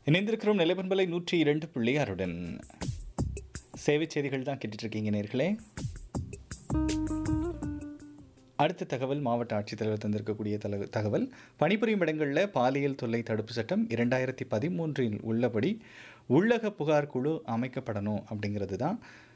இணைந்திருக்கிறோம் நிலைப்பண்பலை நூற்றி இரண்டு பிள்ளையாருடன் சேவை செய்திகள் தான் கேட்டுட்டு இருக்கீங்க நேர்களே அடுத்த தகவல் மாவட்ட ஆட்சித்தலைவர் தந்திருக்கக்கூடிய தல தகவல் பணிபுரியும் இடங்களில் பாலியல் தொல்லை தடுப்பு சட்டம் இரண்டாயிரத்தி பதிமூன்றில் உள்ளபடி உள்ளக புகார் குழு அமைக்கப்படணும் அப்படிங்கிறது தான்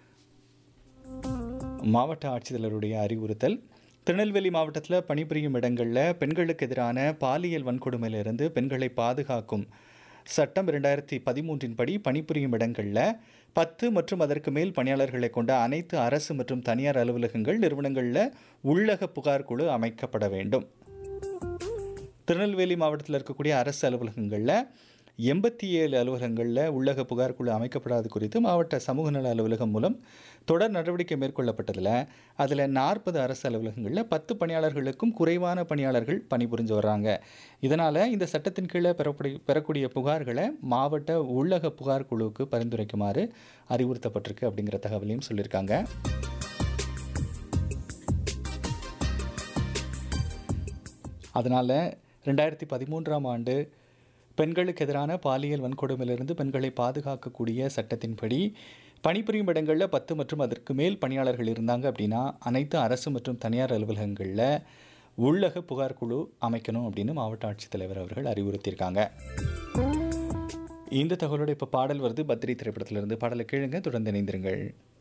மாவட்ட ஆட்சித்தலைவருடைய அறிவுறுத்தல் திருநெல்வேலி மாவட்டத்தில் பணிபுரியும் இடங்களில் பெண்களுக்கு எதிரான பாலியல் வன்கொடுமையிலிருந்து பெண்களை பாதுகாக்கும் சட்டம் இரண்டாயிரத்தி பதிமூன்றின் படி பணிபுரியும் இடங்களில் பத்து மற்றும் அதற்கு மேல் பணியாளர்களை கொண்ட அனைத்து அரசு மற்றும் தனியார் அலுவலகங்கள் நிறுவனங்களில் உள்ளக புகார் குழு அமைக்கப்பட வேண்டும் திருநெல்வேலி மாவட்டத்தில் இருக்கக்கூடிய அரசு அலுவலகங்களில் எண்பத்தி ஏழு அலுவலகங்களில் உள்ளக புகார் குழு அமைக்கப்படாது குறித்து மாவட்ட சமூக நல அலுவலகம் மூலம் தொடர் நடவடிக்கை மேற்கொள்ளப்பட்டதில் அதில் நாற்பது அரசு அலுவலகங்களில் பத்து பணியாளர்களுக்கும் குறைவான பணியாளர்கள் பணிபுரிஞ்சு வர்றாங்க இதனால் இந்த சட்டத்தின் கீழே பெறப்படி பெறக்கூடிய புகார்களை மாவட்ட உள்ளக புகார் குழுவுக்கு பரிந்துரைக்குமாறு அறிவுறுத்தப்பட்டிருக்கு அப்படிங்கிற தகவலையும் சொல்லியிருக்காங்க அதனால் ரெண்டாயிரத்தி பதிமூன்றாம் ஆண்டு பெண்களுக்கு எதிரான பாலியல் வன்கொடுமையிலிருந்து பெண்களை பாதுகாக்கக்கூடிய சட்டத்தின்படி பணிபுரியும் இடங்களில் பத்து மற்றும் அதற்கு மேல் பணியாளர்கள் இருந்தாங்க அப்படின்னா அனைத்து அரசு மற்றும் தனியார் அலுவலகங்களில் உள்ளக புகார் குழு அமைக்கணும் அப்படின்னு மாவட்ட ஆட்சித்தலைவர் அவர்கள் அறிவுறுத்தியிருக்காங்க இந்த தகவலோட இப்போ பாடல் வருது பத்ரி திரைப்படத்திலிருந்து பாடலை கேளுங்க தொடர்ந்து இணைந்திருங்கள்